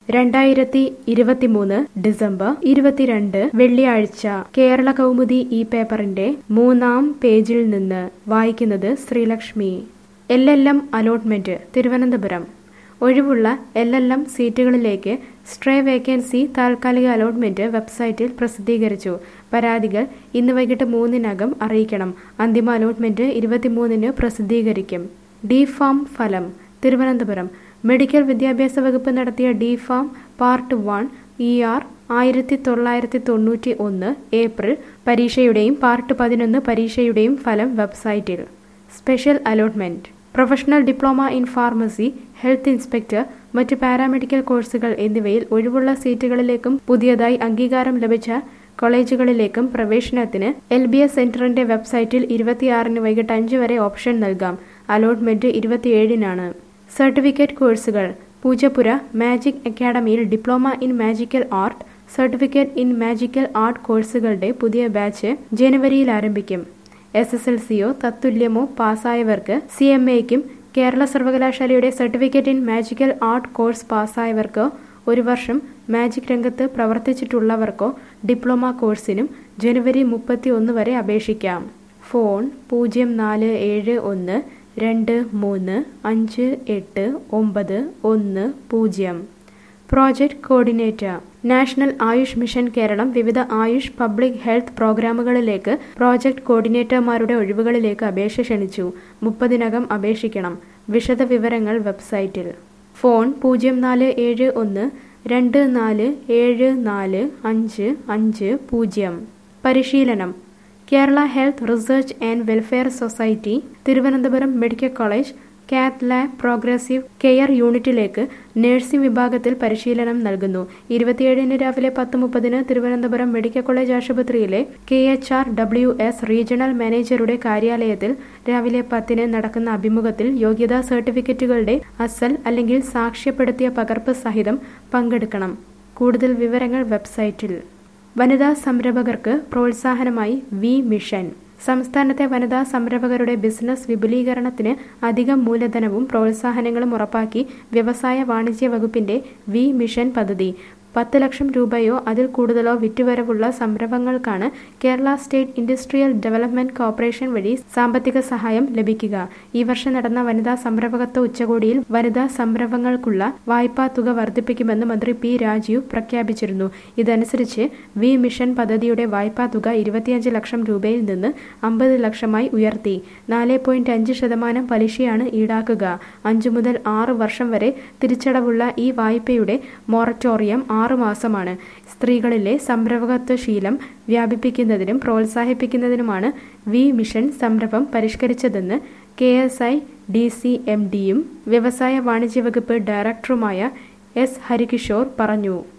രണ്ടായിരത്തി ഇരുപത്തിമൂന്ന് ഡിസംബർ ഇരുപത്തിരണ്ട് വെള്ളിയാഴ്ച കേരള കൗമുദി ഈ പേപ്പറിന്റെ മൂന്നാം പേജിൽ നിന്ന് വായിക്കുന്നത് Sreelakshmi L L M allotment Thiruvananthapuram ഒഴിവുള്ള എൽ എൽ എം സീറ്റുകളിലേക്ക് സ്ട്രേ വേക്കൻസി താൽക്കാലിക അലോട്ട്മെന്റ് വെബ്സൈറ്റിൽ പ്രസിദ്ധീകരിച്ചു പരാതികൾ ഇന്ന് വൈകിട്ട് മൂന്നിനകം അറിയിക്കണം അന്തിമ അലോട്ട്മെന്റ് ഇരുപത്തിമൂന്നിന് പ്രസിദ്ധീകരിക്കും ഡി ഫാം ഫലം തിരുവനന്തപുരം മെഡിക്കൽ വിദ്യാഭ്യാസ വകുപ്പ് നടത്തിയ D pharm part one E R ആയിരത്തി തൊള്ളായിരത്തി തൊണ്ണൂറ്റി ഒന്ന് ഏപ്രിൽ പരീക്ഷയുടെയും പാർട്ട് പതിനൊന്ന് പരീക്ഷയുടെയും ഫലം വെബ്സൈറ്റിൽ special allotment professional diploma in pharmacy health inspector മറ്റ് പാരാമെഡിക്കൽ കോഴ്സുകൾ എന്നിവയിൽ ഒഴിവുള്ള സീറ്റുകളിലേക്കും പുതിയതായി അംഗീകാരം ലഭിച്ച കോളേജുകളിലേക്കും പ്രവേശനത്തിന് എൽ ബി എസ് സെന്ററിന്റെ വെബ്സൈറ്റിൽ ഇരുപത്തിയാറിന് വൈകിട്ട് അഞ്ച് വരെ ഓപ്ഷൻ നൽകാം അലോട്ട്മെന്റ് ഇരുപത്തിയേഴിനാണ് സർട്ടിഫിക്കറ്റ് കോഴ്സുകൾ പൂജപ്പുര മാജിക് അക്കാഡമിയിൽ diploma in magical art certificate in magical art കോഴ്സുകളുടെ പുതിയ ബാച്ച് ജനുവരിയിൽ ആരംഭിക്കും എസ് എസ് എൽ സിയോ തത്തുല്യമോ പാസ്സായവർക്ക് സി എം എക്കും കേരള സർവകലാശാലയുടെ certificate in magical art course പാസ്സായവർക്ക് ഒരു വർഷം മാജിക് രംഗത്ത് പ്രവർത്തിച്ചിട്ടുള്ളവർക്കോ ഡിപ്ലോമ കോഴ്സിനും ജനുവരി മുപ്പത്തി ഒന്ന് വരെ അപേക്ഷിക്കാം ഫോൺ പൂജ്യം നാല് ഏഴ് ഒന്ന് രണ്ട് മൂന്ന് അഞ്ച് എട്ട് ഒമ്പത് ഒന്ന് പൂജ്യം project coordinator national AYUSH mission Keralam വിവിധ ആയുഷ് പബ്ലിക് ഹെൽത്ത് പ്രോഗ്രാമുകളിലേക്ക് പ്രോജക്ട് കോർഡിനേറ്റർമാരുടെ ഒഴിവുകളിലേക്ക് അപേക്ഷ ക്ഷണിച്ചു മുപ്പതിനകം അപേക്ഷിക്കണം വിശദ വിവരങ്ങൾ വെബ്സൈറ്റിൽ ഫോൺ പൂജ്യം നാല് ഏഴ് ഒന്ന് രണ്ട് നാല് ഏഴ് നാല് അഞ്ച് അഞ്ച് പൂജ്യം പരിശീലനം Kerala health research and welfare society Thiruvananthapuram medical college cath lab progressive care യൂണിറ്റിലേക്ക് നഴ്സിംഗ് വിഭാഗത്തിൽ പരിശീലനം നൽകുന്നു ഇരുപത്തിയേഴിന് രാവിലെ പത്ത് മുപ്പതിന് തിരുവനന്തപുരം മെഡിക്കൽ കോളേജ് ആശുപത്രിയിലെ K H R W S regional മാനേജറുടെ കാര്യാലയത്തിൽ രാവിലെ പത്തിന് നടക്കുന്ന അഭിമുഖത്തിൽ യോഗ്യതാ സർട്ടിഫിക്കറ്റുകളുടെ അസൽ അല്ലെങ്കിൽ സാക്ഷ്യപ്പെടുത്തിയ പകർപ്പ് സഹിതം പങ്കെടുക്കണം കൂടുതൽ വിവരങ്ങൾ വെബ്സൈറ്റിൽ വനിതാ സംരംഭകർക്ക് പ്രോത്സാഹനമായി വി മിഷൻ സംസ്ഥാനത്തെ വനിതാ സംരംഭകരുടെ ബിസിനസ് വിപുലീകരണത്തിന് അധികം മൂലധനവും പ്രോത്സാഹനങ്ങളും ഉറപ്പാക്കി വ്യവസായ വാണിജ്യ വകുപ്പിന്റെ വി മിഷൻ പദ്ധതി പത്ത് ലക്ഷം രൂപയോ അതിൽ കൂടുതലോ വിറ്റുവരവുള്ള സംരംഭങ്ങൾക്കാണ് Kerala state industrial development corporation വഴി സാമ്പത്തിക സഹായം ലഭിക്കുക ഈ വർഷം നടന്ന വനിതാ സംരംഭകത്വ ഉച്ചകോടിയിൽ വനിതാ സംരംഭങ്ങൾക്കുള്ള വായ്പാ തുക വർദ്ധിപ്പിക്കുമെന്ന് മന്ത്രി പി രാജീവ് പ്രഖ്യാപിച്ചിരുന്നു ഇതനുസരിച്ച് വി മിഷൻ പദ്ധതിയുടെ വായ്പാ തുക ഇരുപത്തിയഞ്ച് ലക്ഷം രൂപയിൽ നിന്ന് അമ്പത് ലക്ഷമായി ഉയർത്തി നാല് പോയിന്റ് അഞ്ച് ശതമാനം പലിശയാണ് ഈടാക്കുക അഞ്ചു മുതൽ ആറ് വർഷം വരെ തിരിച്ചടവുള്ള ഈ വായ്പയുടെ മൊറട്ടോറിയം ആറ് മാസമാണ് സ്ത്രീകളിലെ സംരംഭകത്വ ശീലം വ്യാപിപ്പിക്കുന്നതിനും പ്രോത്സാഹിപ്പിക്കുന്നതിനുമാണ് വി മിഷൻ സംരംഭം പരിഷ്കരിച്ചതെന്ന് K S I D C M ഡിയും വ്യവസായ വാണിജ്യ വകുപ്പ് ഡയറക്ടറുമായ എസ് ഹരികിഷോർ പറഞ്ഞു